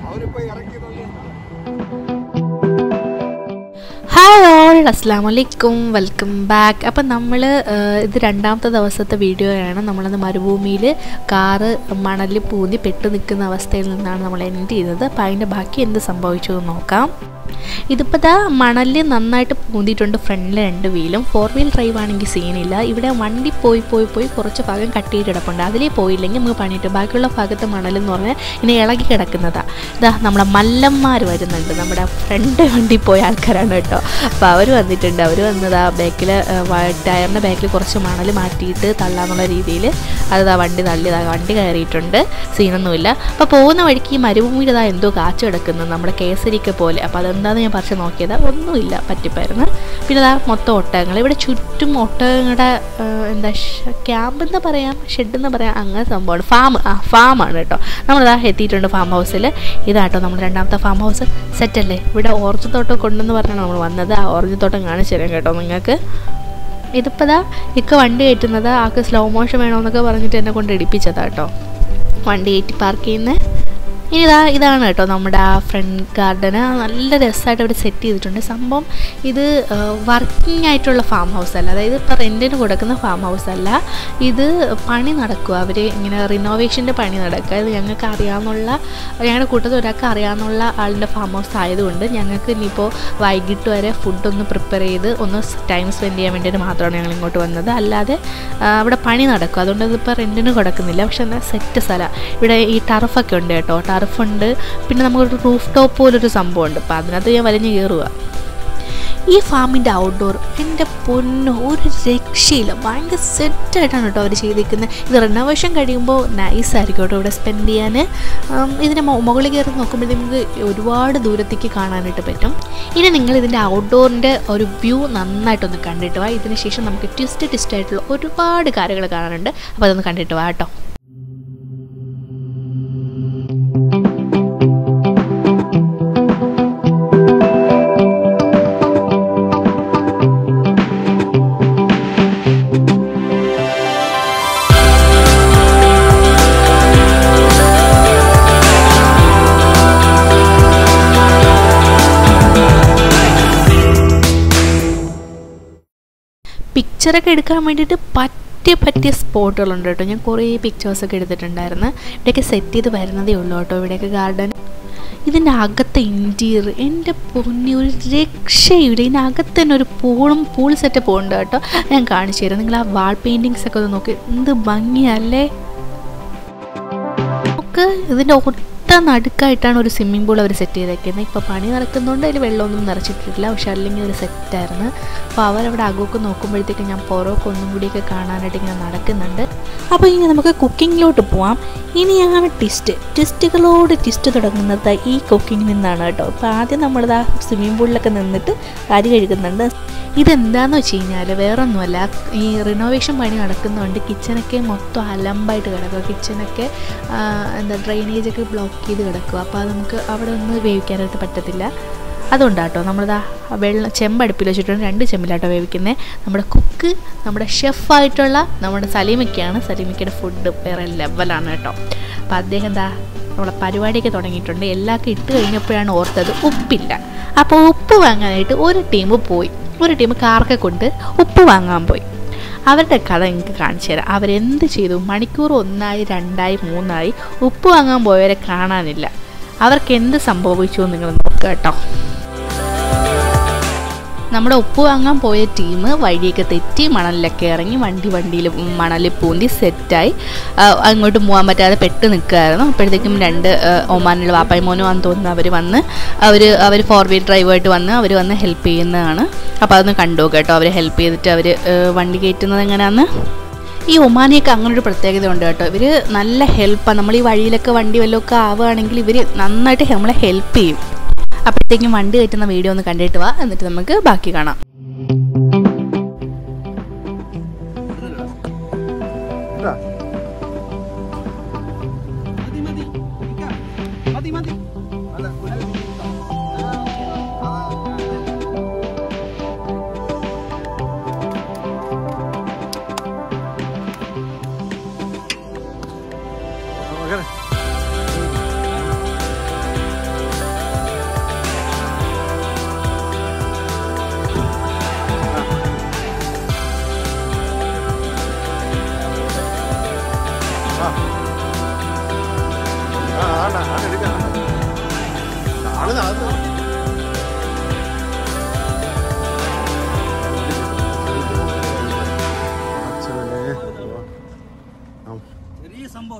അവരിപ്പോ ഇറക്കിയതൊന്നും hi all അസ്സാം വലൈക്കും വെൽക്കം ബാക്ക് അപ്പം നമ്മൾ ഇത് രണ്ടാമത്തെ ദിവസത്തെ വീഡിയോയാണ് നമ്മളന്ന് മരുഭൂമിയിൽ കാറ് മണലിൽ പൂന്തി പെട്ട് നിൽക്കുന്ന അവസ്ഥയിൽ നിന്നാണ് നമ്മൾ എൻഡ് ചെയ്തത് അപ്പം അതിൻ്റെ ബാക്കി എന്ത് സംഭവിച്ചു എന്ന് നോക്കാം ഇതിപ്പോൾ ദാ മണലിൽ നന്നായിട്ട് പൂന്തിയിട്ടുണ്ട് ഫ്രണ്ടിൽ രണ്ട് വീലും ഫോർ വീൽ ഡ്രൈവ് ആണെങ്കിൽ സീനില്ല ഇവിടെ വണ്ടി പോയി പോയി പോയി കുറച്ച് ഭാഗം കട്ട് ചെയ്ത് കിടപ്പുണ്ട് അതിലേ പോയില്ലെങ്കിൽ നമുക്ക് പണിയിട്ട് ബാക്കിയുള്ള ഭാഗത്ത് മണലെന്ന് പറഞ്ഞാൽ ഇനി ഇളകി കിടക്കുന്നതാണ് ഇതാ നമ്മുടെ മല്ലന്മാർ വരുന്നുണ്ട് നമ്മുടെ ഫ്രണ്ട് വണ്ടി പോയ ആൾക്കാരാണ് കേട്ടോ അപ്പോൾ അവർ വന്നിട്ടുണ്ട് അവർ വന്നത് ആ ബാക്കിൽ ടയറിൻ്റെ ബാക്കിൽ കുറച്ച് മണൽ മാറ്റിയിട്ട് തള്ളാന്നുള്ള രീതിയിൽ അത് ആ വണ്ടി തള്ളിയതാ വണ്ടി കയറിയിട്ടുണ്ട് സീനൊന്നുമില്ല അപ്പോൾ പോകുന്ന വഴിക്ക് ഈ മരുഭൂമിയിൽ ഇതാ എന്തോ കാച്ചു കിടക്കുന്നത് നമ്മുടെ കേസരിക്ക പോലെ അപ്പോൾ അതെന്താണെന്ന് ഞാൻ പറിച്ച് നോക്കിയത് ഒന്നുമില്ല പറ്റിപ്പായിരുന്നു പിന്നെ ഇതാ മൊത്തം ഒട്ടകങ്ങൾ ഇവിടെ ചുറ്റും ഒട്ടകങ്ങളുടെ ആ, എന്താ ക്യാമ്പ് എന്ന് പറയാം ഷെഡ് എന്ന് പറയാം അങ്ങനെ സംഭവമാണ് ഫാം ആ ഫാമാണ് കേട്ടോ നമ്മളിതാ എത്തിയിട്ടുണ്ട് ഫാം ഹൗസിൽ ഇതാട്ടോ നമ്മൾ രണ്ടാമത്തെ ഫാം ഹൗസ് സെറ്റല്ലേ ഇവിടെ ഓറഞ്ച് തോട്ടം കൊണ്ടെന്ന് പറഞ്ഞാണ് നമ്മൾ വന്നത് ആ ഓറഞ്ച് തോട്ടം കാണിച്ചു തരാം കേട്ടോ നിങ്ങൾക്ക് ഇതിപ്പോൾ ദാ ഇക്ക വണ്ടി കയറ്റുന്നത് ആൾക്ക് സ്ലോ മോഷൻ വേണമെന്നൊക്കെ പറഞ്ഞിട്ട് എന്നെ കൊണ്ട് ഇടിപ്പിച്ചതാ കേട്ടോ വണ്ടി കയറ്റി പാർക്ക് ചെയ്യുന്നത് ഇനി ഇതാ ഇതാണ് കേട്ടോ നമ്മുടെ ആ ഫ്രണ്ട് ഗാർഡന് നല്ല രസമായിട്ട് അവർ സെറ്റ് ചെയ്തിട്ടുണ്ട് സംഭവം ഇത് വർക്കിംഗ് ആയിട്ടുള്ള ഫാം ഹൗസ് അല്ല അതായത് ഇപ്പോൾ റെൻറ്റിന് കൊടുക്കുന്ന ഫാം ഹൗസ് അല്ല ഇത് പണി നടക്കുക അവർ ഇങ്ങനെ റിനോവേഷൻ്റെ പണി നടക്കുക ഇത് ഞങ്ങൾക്ക് അറിയാവുന്ന ഞങ്ങളുടെ കൂട്ടത്തിൽ ഒരാൾക്ക് അറിയാവുന്ന ആളുടെ ഫാം ഹൗസ് ആയതുകൊണ്ട് ഞങ്ങൾക്ക് ഇനിയിപ്പോൾ വൈകിട്ട് വരെ ഫുഡ് ഒന്ന് പ്രിപ്പയർ ചെയ്ത് ഒന്ന് ടൈം സ്പെൻഡ് ചെയ്യാൻ വേണ്ടിയിട്ട് മാത്രമാണ് ഞങ്ങൾ ഇങ്ങോട്ട് വന്നത് അല്ലാതെ ആ, അവിടെ പണി നടക്കും അതുകൊണ്ട് ഇതിപ്പോൾ റെൻറ്റിന് കൊടുക്കുന്നില്ല പക്ഷെ എന്നാൽ സെറ്റ് സ്ഥലം ഇവിടെ ഈ ടർഫൊക്കെ ഉണ്ട് കേട്ടോ ടർഫുണ്ട് പിന്നെ നമുക്കൊരു റൂഫ് ടോപ്പ് പോലൊരു സംഭവമുണ്ട് അപ്പോൾ അതിനകത്ത് ഞാൻ വലിഞ്ഞ് കയറുക ഈ ഫാമിൻ്റെ ഔട്ട്ഡോർ എൻ്റെ പൊന്നോ ഒരു രക്ഷയില്ല ഭയങ്കര സെറ്റായിട്ടാണ് കേട്ടോ അവർ ചെയ്തിരിക്കുന്നത് ഇത് റിനോവേഷൻ കഴിയുമ്പോൾ നൈസായിരിക്കും കേട്ടോ ഇവിടെ സ്പെൻഡ് ചെയ്യാൻ ഉം, ഇതിൻ്റെ മു- മുകളിൽ കയറി നോക്കുമ്പോഴത്തേക്ക് നമുക്ക് ഒരുപാട് ദൂരത്തേക്ക് കാണാനായിട്ട് പറ്റും ഇനി നിങ്ങൾ ഇതിൻ്റെ ഔട്ട്ഡോറിൻ്റെ ഒരു വ്യൂ നന്നായിട്ടൊന്ന് കണ്ടിട്ട് വാ ഇതിന് ശേഷം നമുക്ക് ട്വിസ്റ്റ് ട്വിസ്റ്റ് ആയിട്ടുള്ള ഒരുപാട് കാര്യങ്ങൾ കാണാനുണ്ട് അപ്പോൾ അതൊന്ന് കണ്ടിട്ട് വാ കേട്ടോ പിക്ചറൊക്കെ എടുക്കാൻ വേണ്ടിയിട്ട് പറ്റിയ പറ്റിയ സ്പോട്ടുകളുണ്ട് കേട്ടോ ഞാൻ കുറേ പിക്ചേഴ്സൊക്കെ എടുത്തിട്ടുണ്ടായിരുന്നു ഇവിടെയൊക്കെ സെറ്റ് ചെയ്ത് വരുന്നതേ ഉള്ളൂ കേട്ടോ ഇവിടെയൊക്കെ ഗാർഡൻ ഇതിൻ്റെ അകത്തെ ഇൻറ്റീരിയർ എൻ്റെ പൊന്നി ഒരു രക്ഷയില്ല ഇതിൻ്റെ അകത്ത് തന്നെ ഒരു പൂളും പൂൾ സെറ്റപ്പ് ഉണ്ട് കേട്ടോ ഞാൻ കാണിച്ചു തരാം നിങ്ങൾ ആ വാൾ പെയിൻറ്റിങ്സ് ഒക്കെ ഒന്ന് നോക്കി എന്ത് ഭംഗിയല്ലേ നമുക്ക് ഇതിൻ്റെ ഒട്ട നടുക്കായിട്ടാണ് ഒരു സ്വിമ്മിംഗ് പൂൾ അവർ സെറ്റ് ചെയ്തേക്കുന്നത് ഇപ്പോൾ പണി നടക്കുന്നതുകൊണ്ട് അതിൽ വെള്ളമൊന്നും നിറച്ചിട്ടിട്ടില്ല പക്ഷെ അല്ലെങ്കിൽ ഒരു സെറ്റായിരുന്നു അപ്പോൾ അവരവിടെ അകമൊക്കെ നോക്കുമ്പോഴത്തേക്ക് ഞാൻ പുറമൊക്കെ ഒന്നും കൂടിയൊക്കെ കാണാനായിട്ട് ഇങ്ങനെ നടക്കുന്നുണ്ട് അപ്പോൾ ഇനി നമുക്ക് കുക്കിങ്ങിലോട്ട് പോവാം ഇനിയാണ് ടിസ്റ്റ് ടിസ്റ്റുകളോട് ടിസ്റ്റ് തുടങ്ങുന്നത് ഈ കുക്കിങ്ങിൽ നിന്നാണ് കേട്ടോ അപ്പോൾ ആദ്യം നമ്മളിതാ സ്വിമ്മിംഗ് പൂളിലൊക്കെ നിന്നിട്ട് അരി കഴുകുന്നുണ്ട് ഇതെന്താന്ന് വെച്ച് കഴിഞ്ഞാൽ വേറൊന്നുമല്ല ഈ റിനോവേഷൻ പണി നടക്കുന്നതുകൊണ്ട് കിച്ചണൊക്കെ മൊത്തം അലമ്പായിട്ട് കിടക്കുക കിച്ചണൊക്കെ ആ, എന്താ ഡ്രെയിനേജൊക്കെ ബ്ലോക്ക് ചെയ്ത് കിടക്കുക അപ്പോൾ അത് നമുക്ക് അവിടെ ഒന്ന് വേവിക്കാനായിട്ട് പറ്റത്തില്ല അതുകൊണ്ടാട്ടോ നമ്മളിതാ വെള്ളം ചെമ്പടുപ്പിൽ വെച്ചിട്ടുണ്ട് രണ്ട് ചെമ്പിലാട്ടോ വേവിക്കുന്നത് നമ്മുടെ കുക്ക് നമ്മുടെ ഷെഫായിട്ടുള്ള നമ്മുടെ സലീമയ്ക്കാണ് സലീമയ്ക്കയുടെ ഫുഡ് വേറെ ലെവലാണ് കേട്ടോ അപ്പോൾ അദ്ദേഹം എന്താ നമ്മളെ പരിപാടിയൊക്കെ തുടങ്ങിയിട്ടുണ്ട് എല്ലാവർക്കും ഇട്ട് കഴിഞ്ഞപ്പോഴാണ് ഓർത്തത് ഉപ്പില്ല അപ്പോൾ ഉപ്പ് വാങ്ങാനായിട്ട് ഒരു ടീം പോയി ഒരു ടീം കാർക്കെ കൊണ്ട് ഉപ്പ് വാങ്ങാൻ പോയി അവരുടെ കഥ നിങ്ങൾക്ക് കാണിച്ചു തരാം അവരെന്ത് ചെയ്തു മണിക്കൂർ ഒന്നായി രണ്ടായി മൂന്നായി ഉപ്പ് വാങ്ങാൻ പോയവരെ കാണാനില്ല അവർക്ക് എന്ത് സംഭവിച്ചു എന്ന് നിങ്ങൾ നോക്കുക കേട്ടോ നമ്മുടെ ഉപ്പ് വാങ്ങാൻ പോയ ടീം വഴിയൊക്കെ തെറ്റി മണലിലൊക്കെ ഇറങ്ങി വണ്ടി വണ്ടിയിൽ മണലിൽ പൂന്തി സെറ്റായി ആ, അങ്ങോട്ട് പോകാൻ പറ്റാതെ പെട്ട് നിൽക്കുകയായിരുന്നു അപ്പോഴത്തേക്കും രണ്ട് ആ, ഒമാനിലുള്ള വാപ്പായി മോനും ആണെന്ന് തോന്നുന്നു അവർ വന്ന് അവർ അവർ ഫോർ വീൽ ഡ്രൈവായിട്ട് വന്ന് അവർ വന്ന് ഹെൽപ്പ് ചെയ്യുന്നതാണ് അപ്പോൾ അതൊന്ന് കണ്ടു കേട്ടോ അവർ ഹെൽപ്പ് ചെയ്തിട്ട് അവർ വണ്ടി കയറ്റുന്നത് എങ്ങനെയാണെന്ന് ഈ ഒമാനിയൊക്കെ അങ്ങനെ ഒരു പ്രത്യേകത ഉണ്ട് കേട്ടോ ഇവർ നല്ല ഹെൽപ്പാണ് നമ്മൾ ഈ വഴിയിലൊക്കെ വണ്ടി വല്ലതൊക്കെ ആവുകയാണെങ്കിൽ ഇവർ നന്നായിട്ട് നമ്മളെ ഹെൽപ്പ് ചെയ്യും അപ്പോഴത്തേക്കും വണ്ടി കയറ്റുന്ന വീഡിയോ ഒന്ന് കണ്ടിട്ട് വാ എന്നിട്ട് നമുക്ക് ബാക്കി കാണാം ഇതാ. അല്ല, ഒരു- മകനെ.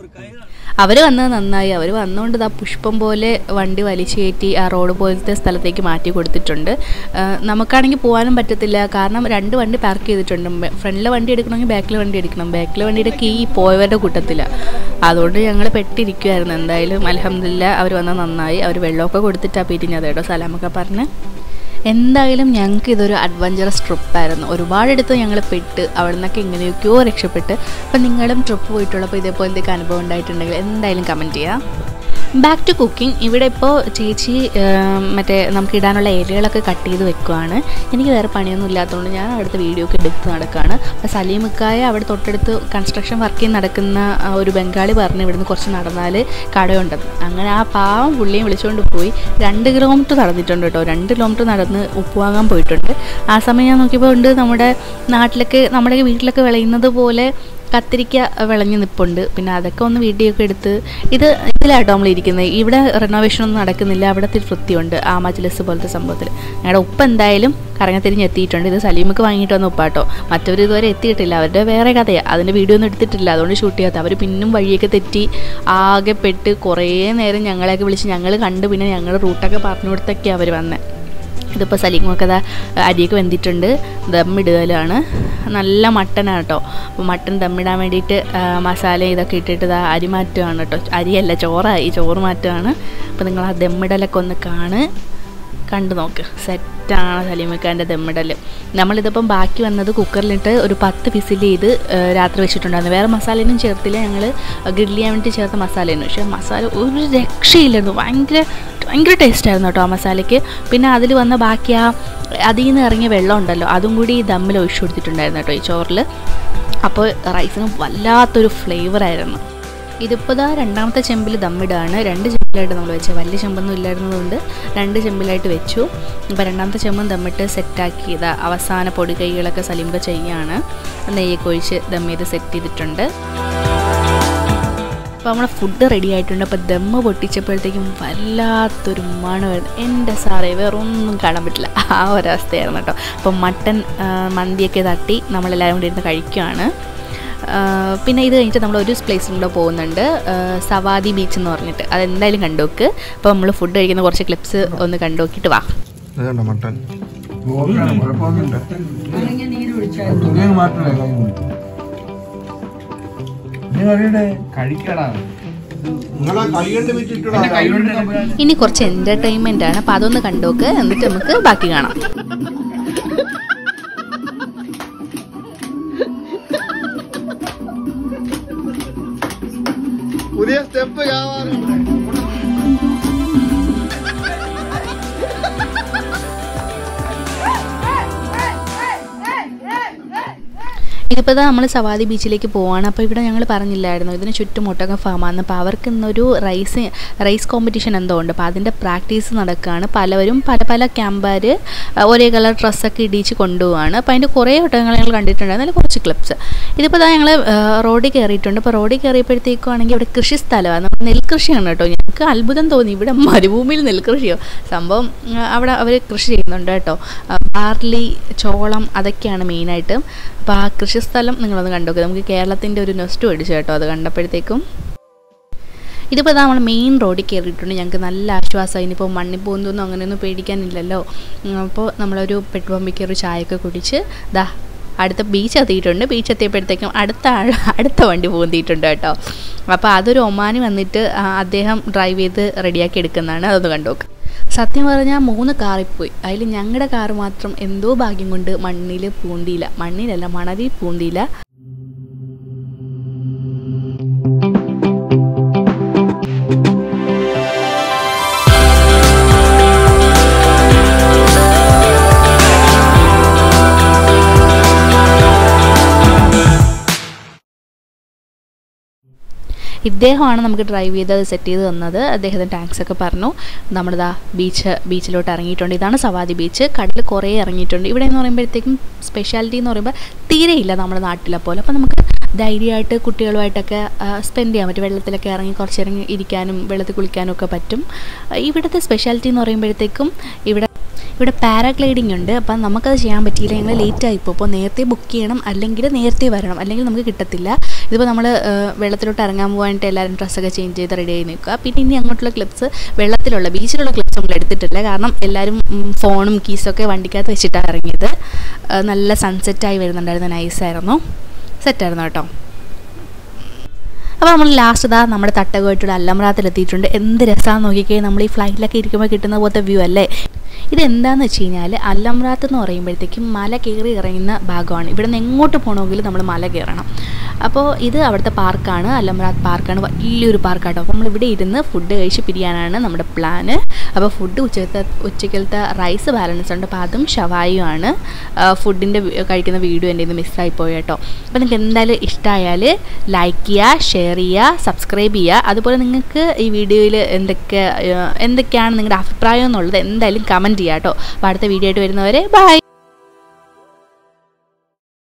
അവർ വന്നത് നന്നായി അവർ വന്നുകൊണ്ട് ഇതാ പുഷ്പം പോലെ വണ്ടി വലിച്ചു കയറ്റി ആ റോഡ് പോലത്തെ സ്ഥലത്തേക്ക് മാറ്റി കൊടുത്തിട്ടുണ്ട് ആ, നമുക്കാണെങ്കിൽ പോകാനും പറ്റത്തില്ല കാരണം രണ്ട് വണ്ടി പാർക്ക് ചെയ്തിട്ടുണ്ട് ഫ്രണ്ടിലെ വണ്ടി എടുക്കണമെങ്കിൽ ബാക്കിലെ വണ്ടി എടുക്കണം ബാക്കിലെ വണ്ടിയുടെ കീ പോയവരുടെ കൂട്ടത്തിലാണ് അതുകൊണ്ട് ഞങ്ങൾ പെട്ടിരിക്കുമായിരുന്നു എന്തായാലും അലഹമില്ല അവർ വന്നാൽ നന്നായി അവർ വെള്ളമൊക്കെ കൊടുത്തിട്ടാണ് പിരിഞ്ഞത് കേട്ടോ സലാമൊക്കെ പറഞ്ഞ് എന്തായാലും ഞങ്ങൾക്ക് ഇതൊരു അഡ്വഞ്ചറസ് ട്രിപ്പായിരുന്നു ഒരുപാടെടുത്ത് ഞങ്ങൾ പെട്ട് അവിടെ നിന്നൊക്കെ എങ്ങനെയൊക്കെയോ രക്ഷപ്പെട്ട് അപ്പം നിങ്ങളും ട്രിപ്പ് പോയിട്ടുള്ളപ്പോൾ ഇതേപോലത്തേക്ക് അനുഭവം ഉണ്ടായിട്ടുണ്ടെങ്കിൽ എന്തായാലും കമൻറ്റ് ചെയ്യാം ബാക്ക് ടു കുക്കിംഗ് ഇവിടെ ഇപ്പോൾ ചേച്ചി ഏം, മറ്റേ നമുക്ക് ഇടാനുള്ള ഇലകളൊക്കെ കട്ട് ചെയ്ത് വെക്കുവാണ് എനിക്ക് വേറെ പണിയൊന്നും ഇല്ലാത്തതുകൊണ്ട് ഞാൻ അവിടുത്തെ വീഡിയോ ഒക്കെ എടുത്ത് നടക്കുകയാണ് അപ്പോൾ സലീമുക്കായ അവിടെ തൊട്ടടുത്ത് കൺസ്ട്രക്ഷൻ വർക്ക് നടക്കുന്ന ആ, ഒരു ബംഗാളി പറഞ്ഞ് ഇവിടുന്ന് കുറച്ച് നടന്നാൽ കടയുണ്ടെന്ന് അങ്ങനെ ആ പാവം പുള്ളിയും വിളിച്ചുകൊണ്ട് പോയി രണ്ട് കിലോമീറ്റർ നടന്നിട്ടുണ്ട് കേട്ടോ രണ്ട് കിലോമീറ്റർ നടന്ന് ഉപ്പ് വാങ്ങാൻ പോയിട്ടുണ്ട് ആ സമയം ഞാൻ നോക്കിയപ്പോൾ ഉണ്ട് നമ്മുടെ നാട്ടിലൊക്കെ നമ്മുടെ വീട്ടിലൊക്കെ വിളയുന്നത് പോലെ കത്തിരിക്ക വിളഞ്ഞ് നിൽപ്പുണ്ട് പിന്നെ അതൊക്കെ ഒന്ന് വീഡിയോ ഒക്കെ എടുത്ത് ഇത് ഇതിലാട്ടോ നമ്മൾ ഇരിക്കുന്നത് ഇവിടെ റിനോവേഷൻ ഒന്നും നടക്കുന്നില്ല അവിടുത്തെ ഒരു വൃത്തിയുണ്ട് ആ മജ്ലിസ് പോലത്തെ സംഭവത്തിൽ ഞങ്ങളുടെ ഉപ്പ് എന്തായാലും കറങ്ങത്തിരിഞ്ഞ് എത്തിയിട്ടുണ്ട് ഇത് സലീമക്ക് വാങ്ങിയിട്ട് വന്ന ഉപ്പാട്ടോ മറ്റവർ ഇതുവരെ എത്തിയിട്ടില്ല അവരുടെ വേറെ കഥയാണ് അതിൻ്റെ വീഡിയോ ഒന്നും എടുത്തിട്ടില്ല അതുകൊണ്ട് ഷൂട്ട് ചെയ്യാത്ത അവർ പിന്നും വഴിയൊക്കെ തെറ്റി ആകെ പെട്ട് കുറേ നേരം ഞങ്ങളെയൊക്കെ വിളിച്ച് ഞങ്ങൾ കണ്ട് പിന്നെ ഞങ്ങൾ റൂട്ടൊക്കെ പറഞ്ഞു കൊടുത്തൊക്കെയാണ് അവർ വന്നത് ഇതിപ്പോൾ സലീമൊക്കെ അതാ അരിയൊക്കെ വെന്തിട്ടുണ്ട് ദമ്മിടുകയിലാണ് നല്ല മട്ടനാണ് കേട്ടോ അപ്പോൾ മട്ടൻ ദമ്മിടാൻ വേണ്ടിയിട്ട് ആ, മസാല ഇതൊക്കെ ഇട്ടിട്ട് ഇതാ അരി മാറ്റുകയാണ് കേട്ടോ അരിയല്ല ചോറായി ചോറ് മാറ്റുകയാണ് അപ്പോൾ നിങ്ങൾ ആ ദമ്മിടലൊക്കെ ഒന്ന് കാണ് കണ്ടു നോക്ക് സെറ്റാണ് സലീമിക്കാൻ്റെ ദമ്മിടൽ നമ്മളിതിപ്പം ബാക്കി വന്നത് കുക്കറിലിട്ട് ഒരു പത്ത് വിസിൽ ചെയ്ത് ആ, രാത്രി വെച്ചിട്ടുണ്ടായിരുന്നു വേറെ മസാലയൊന്നും ചേർത്തില്ല ഞങ്ങൾ ഗ്രില്ല് ചെയ്യാൻ വേണ്ടി ചേർത്ത മസാലയായിരുന്നു പക്ഷേ മസാല ഒരു രക്ഷയില്ലായിരുന്നു ഭയങ്കര ഭയങ്കര ടേസ്റ്റായിരുന്നു കേട്ടോ ആ മസാലയ്ക്ക് പിന്നെ അതിൽ വന്ന ബാക്കി ആ അതിൽ നിന്ന് ഇറങ്ങിയ വെള്ളം ഉണ്ടല്ലോ അതും കൂടി ഈ ദമ്മിൽ ഒഴിച്ചു കൊടുത്തിട്ടുണ്ടായിരുന്നു കേട്ടോ ഈ ചോറിൽ അപ്പോൾ റൈസിന് വല്ലാത്തൊരു ഫ്ലേവറായിരുന്നു ഇതിപ്പോൾ ദാ രണ്ടാമത്തെ ചെമ്പിൽ ദമ്മിടാണ് രണ്ട് ചെമ്പിലായിട്ട് നമ്മൾ വെച്ചത് വലിയ ചെമ്പൊന്നും ഇല്ലായിരുന്നതുകൊണ്ട് രണ്ട് ചെമ്പിലായിട്ട് വെച്ചു അപ്പോൾ രണ്ടാമത്തെ ചെമ്പും ദമ്മിട്ട് സെറ്റാക്കി ഇതാ അവസാന പൊടി കൈകളൊക്കെ സലിമ്പ ചെയ്യാണ് നെയ്യൊക്കെ ഒഴിച്ച് ദം ചെയ്ത് സെറ്റ് ചെയ്തിട്ടുണ്ട് അപ്പോൾ നമ്മളെ ഫുഡ് റെഡി ആയിട്ടുണ്ട് അപ്പോൾ ദമ്മ് പൊട്ടിച്ചപ്പോഴത്തേക്കും വല്ലാത്തൊരു മണമായിരുന്നു എൻ്റെ സാറേ വേറെ ഒന്നും കാണാൻ പറ്റില്ല ആ ഒരവസ്ഥയായിരുന്നു കേട്ടോ അപ്പോൾ മട്ടൻ ആ, മന്തിയൊക്കെ തട്ടി നമ്മളെല്ലാവരും കൂടി ഇരുന്ന് കഴിക്കുകയാണ് ആ, പിന്നെ ഇത് കഴിഞ്ഞിട്ട് നമ്മൾ ഒരു പ്ലേസിലും കൂടെ പോകുന്നുണ്ട് ആ, സവാദി ബീച്ച് എന്ന് പറഞ്ഞിട്ട് അതെന്തായാലും കണ്ടുനോക്ക് അപ്പോൾ നമ്മൾ ഫുഡ് കഴിക്കുന്ന കുറച്ച് ക്ലിപ്സ് ഒന്ന് കണ്ടുനോക്കിയിട്ട് വാ ഇതുണ്ടോ മട്ടൻ കുഴപ്പമൊന്നുമില്ല തുണിയൊന്നും മാറ്റണേ നീ അറിയണ്ടേ കഴിക്കടാ നിങ്ങളെ കൈ കൊണ്ട് വെച്ചിട്ടുള്ള എന്റെ കൈ കൊണ്ട് ഞാൻ ഇനി കുറച്ച് എൻ്റർടൈൻമെൻ്റ് ആണ് അപ്പോൾ അതൊന്ന് കണ്ടുനോക്ക് എന്നിട്ട് നമുക്ക് ബാക്കി കാണാം പുതിയ സ്റ്റെപ്പ് കാണാറുണ്ട് ഇതിപ്പോൾ നമ്മൾ സവാദി ബീച്ചിലേക്ക് പോവാണ് അപ്പോൾ ഇവിടെ ഞങ്ങൾ പറഞ്ഞില്ലായിരുന്നു ഇതിന് ചുറ്റും ഒട്ടകം ഫാമാണ് അപ്പോൾ അവർക്ക് ഇന്നൊരു റൈസ് റൈസ് കോമ്പറ്റീഷൻ എന്തോ ഉണ്ട് അപ്പോൾ അതിൻ്റെ പ്രാക്ടീസ് നടക്കുകയാണ് പലവരും പല പല ക്യാമ്പർ ഒരേ കളർ ഡ്രസ്സൊക്കെ ഇടിച്ച് കൊണ്ടുപോവാണ് അപ്പോൾ അതിൻ്റെ കുറേ ഒട്ടകങ്ങൾ ഞങ്ങൾ കണ്ടിട്ടുണ്ട് അതിൽ കുറച്ച് ക്ലിപ്സ് ഇതിപ്പോൾ ഞങ്ങൾ റോഡിൽ കയറിയിട്ടുണ്ട് അപ്പോൾ റോഡിൽ കയറിയപ്പോഴത്തേക്കും ആണെങ്കിൽ ഇവിടെ കൃഷി സ്ഥലമാണ് നമ്മൾ നെൽകൃഷിയാണ് കേട്ടോ ഞങ്ങൾക്ക് അത്ഭുതം തോന്നി ഇവിടെ മരുഭൂമിയിൽ നെൽകൃഷിയോ സംഭവം ആ, അവിടെ അവർ കൃഷി ചെയ്യുന്നുണ്ട് കേട്ടോ ആ, ബാർലി ചോളം അതൊക്കെയാണ് മെയിനായിട്ട് അപ്പോൾ ആ കൃഷിസ്ഥലം നിങ്ങളൊന്ന് കണ്ടോക്കുക നമുക്ക് കേരളത്തിൻ്റെ ഒരു നെസ്റ്റ് മേടിച്ചു കേട്ടോ അത് കണ്ടപ്പോഴത്തേക്കും ഇതിപ്പോൾ നമ്മൾ മെയിൻ റോഡിൽ കയറിയിട്ടുണ്ട് ഞങ്ങൾക്ക് നല്ല ആശ്വാസമായി ഇനിയിപ്പോൾ മണ്ണിൽ പോകുന്നതൊന്നും അങ്ങനെയൊന്നും പേടിക്കാനില്ലല്ലോ ഉം, അപ്പോൾ നമ്മളൊരു പെട്രോൾ പമ്പിൽ കയറി ചായയൊക്കെ കുടിച്ച് ദാ അടുത്ത ബീച്ച് എത്തിയിട്ടുണ്ട് ബീച്ച് എത്തിയപ്പോഴത്തേക്കും അടുത്ത ആൾ അടുത്ത വണ്ടി പൂന്തിയിട്ടുണ്ട് കേട്ടോ അപ്പോൾ അതൊരു ഒമാനി വന്നിട്ട് ആ, അദ്ദേഹം ഡ്രൈവ് ചെയ്ത് റെഡിയാക്കി എടുക്കുന്നതാണ് അതൊന്ന് കണ്ടോക്ക് സത്യം പറഞ്ഞാൽ മൂന്ന് കാറിൽ പോയി അതിൽ ഞങ്ങളുടെ കാറ് മാത്രം എന്തോ ഭാഗ്യം കൊണ്ട് മണ്ണിൽ പൂന്തിയില്ല മണ്ണിലല്ല മണലിൽ പൂന്തിയില്ല ഇദ്ദേഹമാണ് നമുക്ക് ഡ്രൈവ് ചെയ്ത് അത് സെറ്റ് ചെയ്ത് തന്നത് അദ്ദേഹത്തിന് താങ്ക്സ് ഒക്കെ പറഞ്ഞു നമ്മളിതാ ബീച്ച് ബീച്ചിലോട്ട് ഇറങ്ങിയിട്ടുണ്ട് ഇതാണ് സവാദി ബീച്ച് കടൽ കുറേ ഇറങ്ങിയിട്ടുണ്ട് ഇവിടെ എന്ന് പറയുമ്പോഴത്തേക്കും സ്പെഷ്യാലിറ്റി എന്ന് പറയുമ്പോൾ തീരെയില്ല നമ്മുടെ നാട്ടിലെ പോലെ അപ്പോൾ നമുക്ക് ധൈര്യമായിട്ട് കുട്ടികളുമായിട്ടൊക്കെ സ്പെൻഡ് ചെയ്യാൻ പറ്റും വെള്ളത്തിലൊക്കെ ഇറങ്ങി കുറച്ച് ഇറങ്ങി ഇരിക്കാനും വെള്ളത്തിൽ കുളിക്കാനും ഒക്കെ പറ്റും ആ, ഇവിടുത്തെ സ്പെഷ്യാലിറ്റി എന്ന് പറയുമ്പോഴത്തേക്കും ഇവിടെ ഇവിടെ പാരാഗ്ലൈഡിംഗ് ഉണ്ട് അപ്പം നമുക്കത് ചെയ്യാൻ പറ്റിയില്ല ഞങ്ങൾ ലേറ്റ് ആയിപ്പോൾ അപ്പോൾ നേരത്തെ ബുക്ക് ചെയ്യണം അല്ലെങ്കിൽ നേരത്തെ വരണം അല്ലെങ്കിൽ നമുക്ക് കിട്ടത്തില്ല ഇതിപ്പോൾ നമ്മൾ വെള്ളത്തിലോട്ട് ഇറങ്ങാൻ പോകാനായിട്ട് എല്ലാവരും ഡ്രസ്സൊക്കെ ചേഞ്ച് ചെയ്ത് റെഡി ആയി നിൽക്കുക പിന്നെ ഇനി അങ്ങോട്ടുള്ള ക്ലിപ്സ് വെള്ളത്തിലുള്ള ബീച്ചിലുള്ള ക്ലിപ്സ് നമ്മൾ എടുത്തിട്ടില്ല കാരണം എല്ലാവരും ഉം, ഫോണും കീസൊക്കെ വണ്ടിക്കകത്ത് വെച്ചിട്ടാണ് ഇറങ്ങിയത് ആ, നല്ല സൺസെറ്റായി വരുന്നുണ്ടായിരുന്നു നൈസായിരുന്നു സെറ്റായിരുന്നു കേട്ടോ അപ്പോൾ നമ്മൾ ലാസ്റ്റ് ഇതാ നമ്മുടെ തട്ടകമായിട്ടുള്ള അല്ലമ്രാത്തിലെത്തിയിട്ടുണ്ട് എന്ത് രസമാണെന്ന് നോക്കിക്കേ നമ്മൾ ഈ ഫ്ലൈറ്റിലൊക്കെ ഇരിക്കുമ്പോൾ കിട്ടുന്ന പോലത്തെ വ്യൂ അല്ലേ ഇതെന്താണെന്ന് വെച്ച് കഴിഞ്ഞാൽ അല്ലമ്രാത്ത് എന്ന് പറയുമ്പോഴത്തേക്കും മല കയറി ഇറങ്ങുന്ന ഭാഗമാണ് ഇവിടെ നിന്ന് എങ്ങോട്ട് പോകണമെങ്കിലും നമ്മൾ മല കയറണം അപ്പോൾ ഇത് അവിടുത്തെ പാർക്കാണ് അല്ലമ്രാത്ത് പാർക്കാണ് വലിയൊരു പാർക്കാട്ടോ അപ്പോൾ നമ്മൾ ഇവിടെ ഇരുന്ന് ഫുഡ് കഴിച്ച് പിരിയാനാണ് നമ്മുടെ പ്ലാന് അപ്പോൾ ഫുഡ് ഉച്ചത്തെ ഉച്ചക്കലത്തെ റൈസ് ബാലൻസ് ഉണ്ട് അപ്പോൾ അതും ഷവായുമാണ് ഫുഡിൻ്റെ കഴിക്കുന്ന വീഡിയോ എൻ്റെ ഇന്ന് മിസ്സായി പോയി കേട്ടോ അപ്പോൾ നിങ്ങൾക്ക് എന്തായാലും ഇഷ്ടമായാൽ ലൈക്ക് ചെയ്യുക ഷെയർ ചെയ്യുക സബ്സ്ക്രൈബ് ചെയ്യുക അതുപോലെ നിങ്ങൾക്ക് ഈ വീഡിയോയിൽ എന്തൊക്കെ ഏഹ്, എന്തൊക്കെയാണ് നിങ്ങളുടെ അഭിപ്രായം എന്നുള്ളത് എന്തായാലും കമൻറ്റ് ചെയ്യുക കേട്ടോ അപ്പോൾ അടുത്ത വീഡിയോ ആയിട്ട് വരുന്നവരെ ബൈ